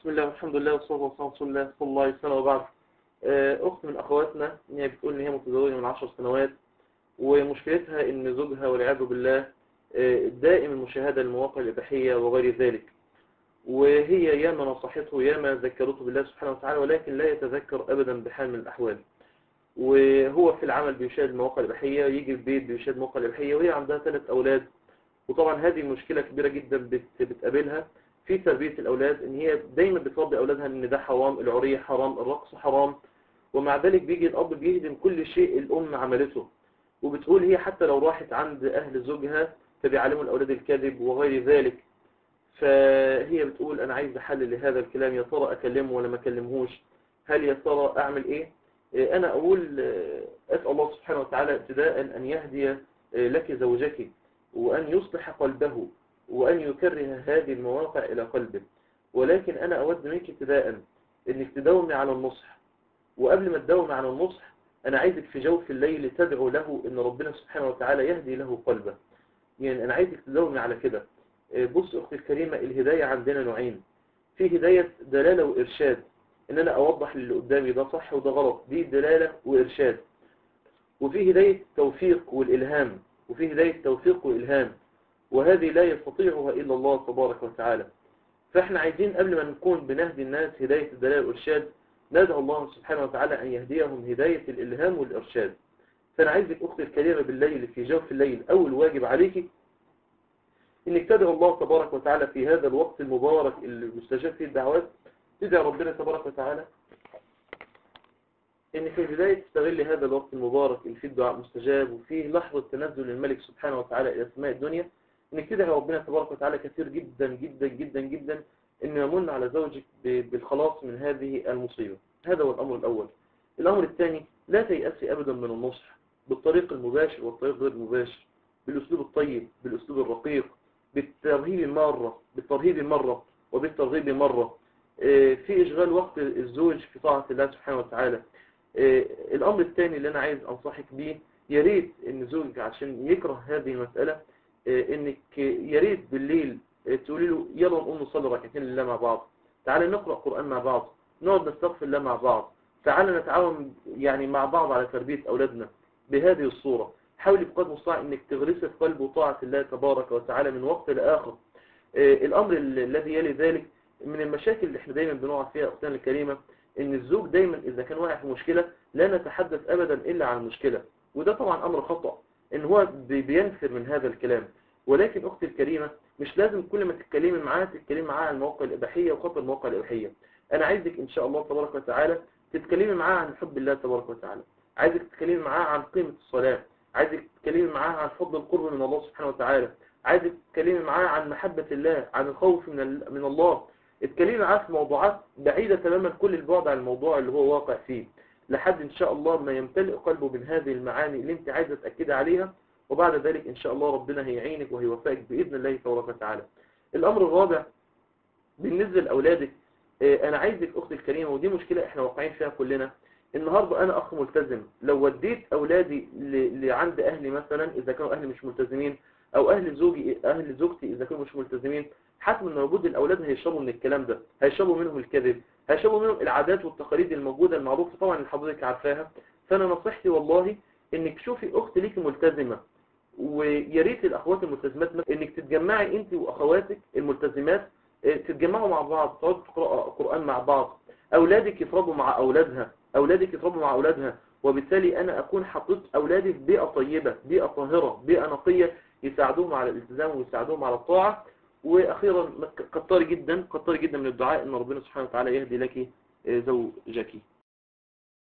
بسم الله والحمد لله والصلاة والسلام على رسول الله صلى الله عليه وسلم وبعد آه، أخت من أخواتنا إن هي بتقول إن هي متزوجة من عشر سنوات ومشكلتها إن زوجها والعياذ بالله آه، دائم المشاهدة للمواقع الإباحية وغير ذلك وهي ياما نصحته ياما ذكرته بالله سبحانه وتعالى ولكن لا يتذكر أبدا بحال من الأحوال وهو في العمل بيشاهد المواقع الإباحية يجي البيت بيشاهد المواقع الإباحية وهي عندها ثلاث أولاد وطبعا هذه مشكلة كبيرة جدا بت- بتقابلها في تربية الأولاد إن هي دايما بتربي أولادها إن ده حرام العري حرام الرقص حرام ومع ذلك بيجي الأب بيهدم كل شيء الأم عملته وبتقول هي حتى لو راحت عند أهل زوجها فبيعلموا الأولاد الكذب وغير ذلك فهي بتقول أنا عايز حل لهذا الكلام يا ترى أكلمه ولا ما أكلمهوش هل يا ترى أعمل إيه إيه، أنا أقول آه، أسأل الله سبحانه وتعالى ابتداء أن يهدي آه، لك زوجك وأن يصلح قلبه وأن يكره هذه المواقع إلى قلبه ولكن أنا أود منك ابتداء أنك تداومي على النصح وقبل ما تداومي على النصح أنا عايزك في جوف الليل تدعو له أن ربنا سبحانه وتعالى يهدي له قلبه يعني أنا عايزك تداومي على كده آه، بص أختي الكريمة الهداية عندنا نوعين في هداية دلالة وإرشاد إن أنا أوضح للي قدامي ده صح وده غلط دي دلالة وإرشاد وفي هداية توفيق والإلهام وفي هداية توفيق وإلهام وهذه لا يستطيعها إلا الله تبارك وتعالى فإحنا عايزين قبل ما نكون بنهدي الناس هداية الدلالة والإرشاد ندعو الله سبحانه وتعالى أن يهديهم هداية الإلهام والإرشاد فأنا عايزك أختي الكريمة بالليل في جوف الليل أول واجب عليك إنك تدعو الله تبارك وتعالى في هذا الوقت المبارك اللي مستجاب فيه الدعوات تدعي ربنا تبارك وتعالى إن في البداية تستغل هذا الوقت المبارك اللي فيه الدعاء مستجاب وفيه لحظة تنزل الملك سبحانه وتعالى إلى سماء الدنيا إنك تدعي ربنا تبارك وتعالى كثير جدا جدا جدا جدا إنه يمن على زوجك ب- بالخلاص من هذه المصيبة هذا هو الأمر الأول الأمر الثاني لا تيأسي أبدا من النصح بالطريق المباشر والطريق غير المباشر بالأسلوب الطيب بالأسلوب الرقيق بالترهيب مرة بالترهيب مرة وبالترغيب مرة آه، في إشغال وقت الزوج في طاعة الله سبحانه وتعالى آه، الأمر الثاني اللي أنا عايز أنصحك بيه يا ريت إن زوجك عشان يكره هذه المسألة آه، إنك يا ريت بالليل آه، تقولي له يلا نقوم نصلي ركعتين لله مع بعض تعالى نقرأ قرآن مع بعض نقعد نستغفر الله مع بعض تعالى نتعاون يعني مع بعض على تربية أولادنا بهذه الصورة حاولي بقدر المستطاع إنك تغرسي في قلبه طاعة الله تبارك وتعالى من وقت لآخر آه، الأمر ال- الذي يلي ذلك من المشاكل اللي احنا دايما بنقع فيها أختنا الكريمة ان الزوج دايما اذا كان واقع في مشكلة لا نتحدث ابدا الا عن المشكلة وده طبعا امر خطأ ان هو بي- بينفر من هذا الكلام ولكن اختي الكريمة مش لازم كل ما تتكلمي معاه تتكلمي معاه عن المواقع الاباحية وخطر المواقع الاباحية انا عايزك ان شاء الله تبارك وتعالى تتكلمي معاه عن حب الله تبارك وتعالى عايزك تتكلمي معاه عن قيمة الصلاة عايزك تتكلمي معاه عن فضل القرب من الله سبحانه وتعالى عايزك تتكلمي معاه عن محبة الله عن الخوف من ال- من الله اتكلمي معاه في موضوعات بعيدة تماما كل البعد عن الموضوع اللي هو واقع فيه لحد ان شاء الله ما يمتلئ قلبه من هذه المعاني اللي انت عايزة تأكد عليها وبعد ذلك ان شاء الله ربنا هيعينك وهيوفقك بإذن الله تبارك وتعالى الامر الرابع بالنسبة لأولادك اه، انا عايزك اختي الكريمة ودي مشكلة احنا واقعين فيها كلنا النهاردة انا اخ ملتزم لو وديت اولادي ل- لعند اهلي مثلا اذا كانوا اهلي مش ملتزمين او اهل زوجي اهل زوجتي اذا كانوا مش ملتزمين حتم ان وجود الاولاد هيشربوا من الكلام ده هيشربوا منهم الكذب هيشربوا منهم العادات والتقاليد الموجودة المعروفة طبعا اللي حضرتك عارفاها فانا نصيحتي والله انك شوفي اخت ليكي ملتزمة ويا ريت الاخوات الملتزمات مثلا انك تتجمعي انت واخواتك الملتزمات اه، تتجمعوا مع بعض تقعدوا تقرأوا قرآن مع بعض اولادك يتربوا مع اولادها اولادك يتربوا مع اولادها وبالتالي انا اكون حطيت اولادي في بيئة طيبة بيئة طاهرة بيئة نقية يساعدوهم على الالتزام ويساعدوهم على الطاعة واخيرا كتري جدا كتري جدا من الدعاء ان ربنا سبحانه وتعالى يهدي لك زوجك